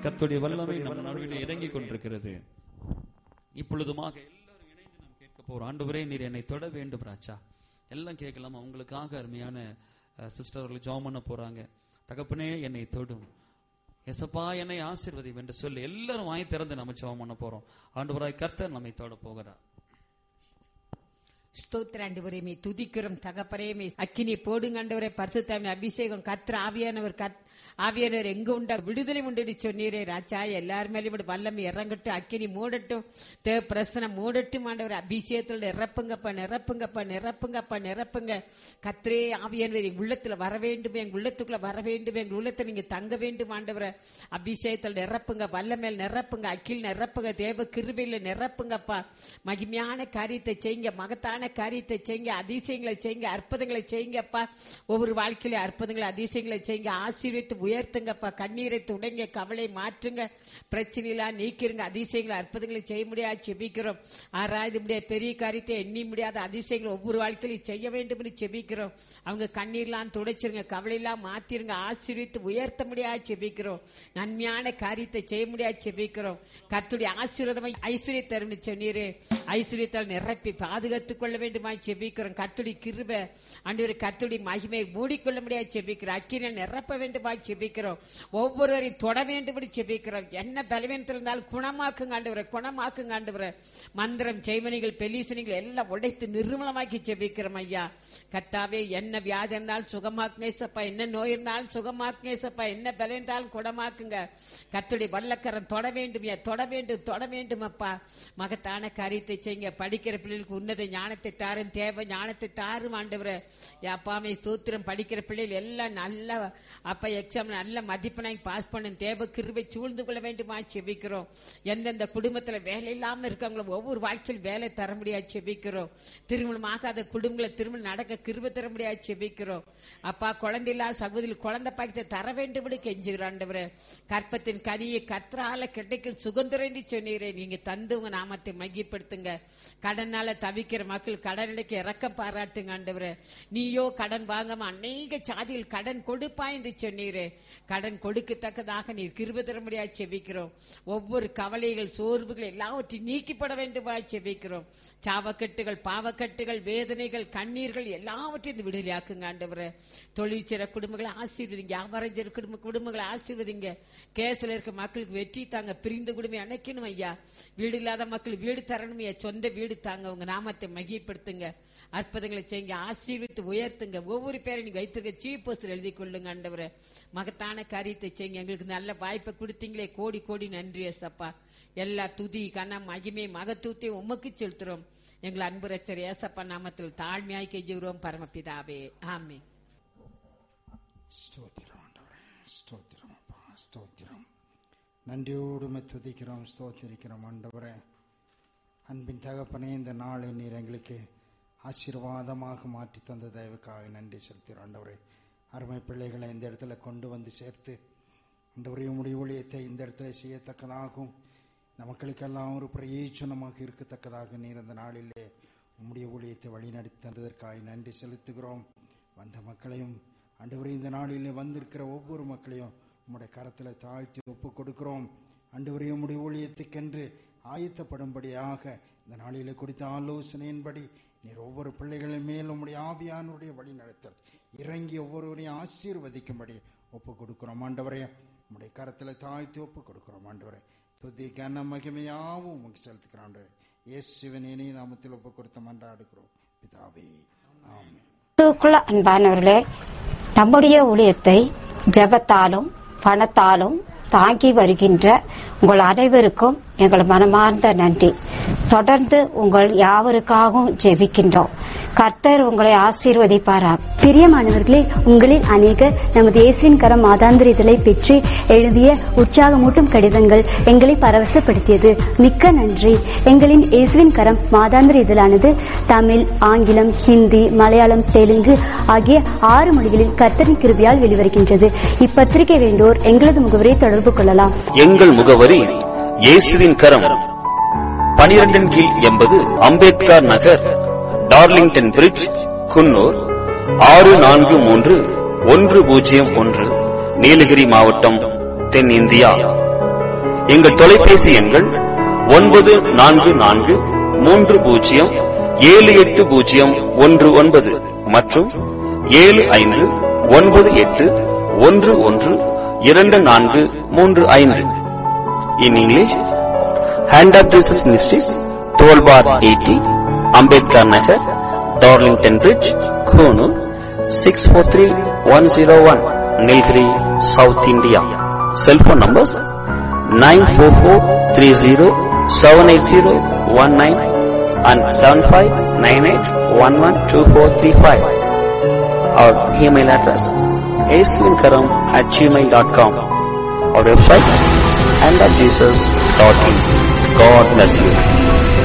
கர்த்தருடைய வல்லமை நம்ம நடுவில் இறங்கி கொண்டிருக்கிறது இப்பொழுதுமாக எல்லாரும் இணைந்து நாம் கேட்க போறோம் ஆண்டவரே நீர் என்னை தொட வேண்டும் ராஜா எல்லாம் கேட்கலாம் அவங்களுக்காக அருமையான சிஸ்டர் அவர்கள் ஜெபம் பண்ண போறாங்க தகப்பனே என்னை தொடும் எசப்பா என்னை ஆசீர்வதியும் என்று சொல்லி எல்லாரும் வாய் திறந்து நம்ம ஜெபம் பண்ண போறோம் ஆண்டவராய் கர்த்தர் நம்மை தொட போகிறார் ஸ்தோத்திர ஆண்டவரே மீ துதிக்கிறோம் தகப்பரே மீ அக்கினி போடுங்க ஆண்டவரே பரிசுத்தாமி அபிஷேகம் கத்திர ஆவியானவர் கத் ஆவியானவர் எங்க உண்டா விடுதலை உண்டு சொன்னீரே ராஜா எல்லார் மேலும் இப்படி வல்லமை இறங்கட்டும் அக்கினி மூடட்டும் தேவ பிரசனம் மூடட்டும் ஆண்டவர் அபிஷேகத்தோட நிரப்புங்கப்பா நிரப்புங்கப்பா நிரப்புங்கப்பா நிரப்புங்க கத்திரே ஆவியானவர் எங்க உள்ளத்துல வர வேண்டும் எங்க உள்ளத்துக்குள்ள வர வேண்டும் எங்க உள்ளத்துல நீங்க தங்க வேண்டும் ஆண்டவரை அபிஷேகத்தில் நிரப்புங்க வல்லமேல் நிரப்புங்க அக்கில் நிரப்புங்க தேவ கிருபையில நிரப்புங்கப்பா மகிமையான காரியத்தை செய்யுங்க மகத்தான காரியத்தை செய்யுங்க அதிசயங்களை செய்யுங்க அற்புதங்களை செய்யுங்கப்பா ஒவ்வொரு வாழ்க்கையில அற்புதங்களை அதிசயங்களை செய்யுங்க ஆசீர்வித்து உயர்த்துங்கப்பா கண்ணீரை துடைங்க கவலை மாற்றுங்க பிரச்சனையெல்லாம் நீக்கிருங்க அதிசயங்களை அற்புதங்களை செய்ய முடியாது செபிக்கிறோம் ஆராய்ந்து முடியாத பெரிய காரியத்தை எண்ணி முடியாத அதிசயங்களை ஒவ்வொரு வாழ்க்கையிலும் செய்ய வேண்டும் என்று செபிக்கிறோம் அவங்க கண்ணீர்லாம் துடைச்சிருங்க கவலையெல்லாம் மாத்திருங்க ஆசீர்வித்து உயர்த்த முடியாது செபிக்கிறோம் நன்மையான காரியத்தை செய்ய முடியாது செபிக்கிறோம் கத்துடைய ஆசீர்வாதமை ஐஸ்வர்ய தரும்னு சொன்னீரு ஐஸ்வர்யத்தால் நிரப்பி பாதுகாத்துக் கொள்ள வேண்டுமா செபிக்கிறோம் கத்துடைய கிருப ஆண்டவர் கத்துடைய மகிமை மூடிக்கொள்ள முடியாது செபிக்கிறோம் அக்கினை நிரப்ப வேண்டுமா செபிக்கிறோம் ஒவ்வொருவரையும் தொட வேண்டும் செபிக்கிறோம் என்ன பலவீனத்தில் இருந்தாலும் குணமாக்குங்க ஆண்டவரை குணமாக்குங்க ஆண்டவரை மந்திரம் செய்வனிகள் பெலீசனிகள் எல்லாம் உடைத்து நிர்மலமாக்கி செபிக்கிறோம் ஐயா கத்தாவே என்ன வியாதி இருந்தாலும் சுகமாக்குங்க ஏசப்பா என்ன நோய் இருந்தாலும் சுகமாக்குங்க ஏசப்பா என்ன பலம் இருந்தாலும் குணமாக்குங்க கத்துடைய வல்லக்கரம் தொட வேண்டும் ஐயா, தொட வேண்டும் தொட வேண்டும் அப்பா மகத்தான காரியத்தை செய்யுங்க படிக்கிற பிள்ளைகளுக்கு உன்னத ஞானத்தை தாரும் தேவை ஞானத்தை தாரும் ஆண்டவரை அப்பாமே ஸ்தோத்திரம் படிக்கிற பிள்ளைகள் எல்லாம் நல்ல அப்ப எக்ஸாம் நல்ல மதிப்பெண்ணை பாஸ் பண்ணும் தேவ கிருபை சூழ்ந்து கொள்ள வேண்டுமா செபிக்கிறோம் எந்தெந்த குடும்பத்துல வேலை இல்லாம இருக்காங்களோ ஒவ்வொரு வாழ்க்கையில் வேலை தர முடியாது செபிக்கிறோம் திருமணம் ஆகாத குடும்பங்களை திருமணம் நடக்க கிருபை தர முடியாது செபிக்கிறோம் அப்பா குழந்தை இல்லாத சகோதரி குழந்தை பாக்கியத்தை தர வேண்டும் கெஞ்சுகிறோம் ஆண்டவரே கற்பத்தின் கனியை கற்றால கிடைக்கும் சுதந்திரம் என்று சொன்னீரே நீங்க தந்து உங்க நாமத்தை மகிப்படுத்துங்க கடனால தவிக்கிற மக்கள் கடன் அடைக்க இறக்க பாராட்டுங்க ஆண்டவரே நீயோ கடன் வாங்காம அநேக சாதியில் கடன் கொடுப்பா என்று சொன்னீரே கடன் கொடுக்கத்தக்கதாக நீர் கிருப தர முடியாது செபிக்கிறோம் ஒவ்வொரு கவலைகள் சோர்வுகள் எல்லாவற்றையும் நீக்கிப்பட வேண்டுமா செபிக்கிறோம் சாவக்கட்டுகள் பாவக்கட்டுகள் வேதனைகள் கண்ணீர்கள் எல்லாவற்றையும் விடுதலையாக்குங்க ஆண்டவரே தொழிற்சிற குடும்பங்களை ஆசீர்வதிங்க வியாபாரம் செய்ற குடும்ப குடும்பங்களை ஆசீர்வதிங்க கேஸ்ல இருக்க மக்களுக்கு வெற்றி தாங்க பிரிந்த குடும்பம் அணைக்கணும் ஐயா வீடு இல்லாத மக்கள் வீடு தரணும் ஐயா சொந்த வீடு தாங்க உங்க நாமத்தை மகிப்படுத்துங்க அற்புதங்களை செய்யுங்க ஆசீர்வித்து உயர்த்துங்க ஒவ்வொரு பேரை நீங்க வைத்திருக்க சீப் போஸ்டர் எழுதி கொள்ளுங்க ஆண்டவரே மகத்தான காரியத்தை செய்யுங்க எங்களுக்கு நல்ல வாய்ப்பை கொடுத்தீங்களே கோடி கோடி நன்றி ஏசப்பா எல்லா துதி கனம் மகிமை மகத்துவத்தையும் உமக்கு செலுத்துறோம் எங்கள் அன்பு ரச்சர் ஏசப்பா நாமத்தில் தாழ்மையாய் கெஞ்சுகிறோம் பரமபிதாவே ஆமே ஸ்தோத்திரம் ஆண்டவரே ஸ்தோத்திரம் அப்பா ஸ்தோத்திரம் நன்றியோடு உம்மை துதிக்கிறோம் ஸ்தோத்திரிக்கிறோம் ஆண்டவரே அன்பின் தகப்பனே இந்த நாளை நீர் எங்களுக்கு ஆசீர்வாதமாக மாற்றி தந்த தயவுக்காக நன்றி செலுத்துகிறோம் ஆண்டவரே அருமை பிள்ளைகளை இந்த இடத்துல கொண்டு வந்து சேர்த்து ஆண்டவரே உம்முடைய ஊழியத்தை இந்த இடத்துல செய்யத்தக்கதாகவும் இந்த மக்களுக்கெல்லாம் ஒரு பிரயோஜனமாக இருக்கத்தக்கதாக நீர் அந்த நாளிலே உம்முடைய ஊழியத்தை வழிநடத்தி தந்ததற்காக நன்றி செலுத்துகிறோம் வந்த மக்களையும் ஆண்டவரே இந்த நாளிலே வந்திருக்கிற ஒவ்வொரு மக்களையும் உம்முடைய கரத்தில் தாழ்த்தி ஒப்பு கொடுக்கிறோம் ஆண்டவரே உம்முடைய ஊழியத்துக்கென்று ஆயத்தப்படும்படியாக இந்த நாளிலே கொடுத்த ஆலோசனையின்படி நீர் ஒவ்வொரு பிள்ளைகளின் மேல் உம்முடைய ஆவியானுடைய வழி நடத்தல் இறங்கி ஒவ்வொருவரையும் ஆசீர்வதிக்கும்படி ஒப்பு கொடுக்கிறோம் ஆண்டவரே உம்முடைய கரத்தில் தாழ்த்தி ஒப்பு கொடுக்கிறோம் ஆண்டவரே துதி கன மகிமையாவும் உமக்கு செலுத்துக்கிறோம் ஆண்டவரே இயேசுவின் இனி நாமத்தில் ஒப்பு கொடுத்த மன்றாடுகிறோம் பிதாவே ஆமென் கிறிஸ்துவுக்குள் அன்பானவர்களே நம்முடைய ஊழியத்தை ஜெபத்தாலும் பணத்தாலும் தாங்கி வருகின்ற உங்கள் அனைவருக்கும் எங்கள் மனமார்ந்த நன்றி தொடர்ந்து உங்கள் யாவருக்காகவும் ஜெபிக்கின்றோம் கர்த்தர் உங்களை ஆசீர்வதிப்பாராக பிரியமானவர்களே உங்களில் அநேகர் நமது இயேசுவின் கரம் மாதாந்திர இதழை பெற்று எழுதிய உற்சாகமூட்டும் கடிதங்கள் எங்களை பரவசப்படுத்தியது மிக்க நன்றி எங்களின் இயேசுவின் கரம் மாதாந்திர இதழானது தமிழ் ஆங்கிலம் ஹிந்தி மலையாளம் தெலுங்கு ஆகிய ஆறு மொழிகளில் கர்த்தரின் கிருபியால் வெளிவருகின்றது இப்பத்திரிகை வேண்டோர் எங்களது முகவரியை தொடர்பு கொள்ளலாம் எங்கள் முகவரி இயேசுவின் கரம் பனிரெண்டின் கீழ் எண்பது அம்பேத்கர் நகர் டார்லிங்டன் பிரிட்ஜ் குன்னூர் ஆறு நான்கு மூன்று ஒன்று பூஜ்ஜியம் ஒன்று நீலகிரி மாவட்டம் தென்னிந்தியா எங்கள் தொலைபேசி எண்கள் ஒன்பது நான்கு நான்கு மூன்று பூஜ்ஜியம் ஏழு எட்டு பூஜ்ஜியம் ஒன்று ஒன்பது மற்றும் ஏழு ஐந்து ஒன்பது எட்டு ஒன்று ஒன்று இரண்டு நான்கு மூன்று ஐந்து in English hand of Jesus ministries twelve bar eighty Ambedkar Nagar Darlington bridge Coonoor six four three one zero one Nilgiri south India cellphone numbers nine four four three zero seven eight zero one nine and seven five nine eight one one two four three five our email address ஏஸ்லின்கரம் at Gmail dot com our website and at jesus.in. God bless you.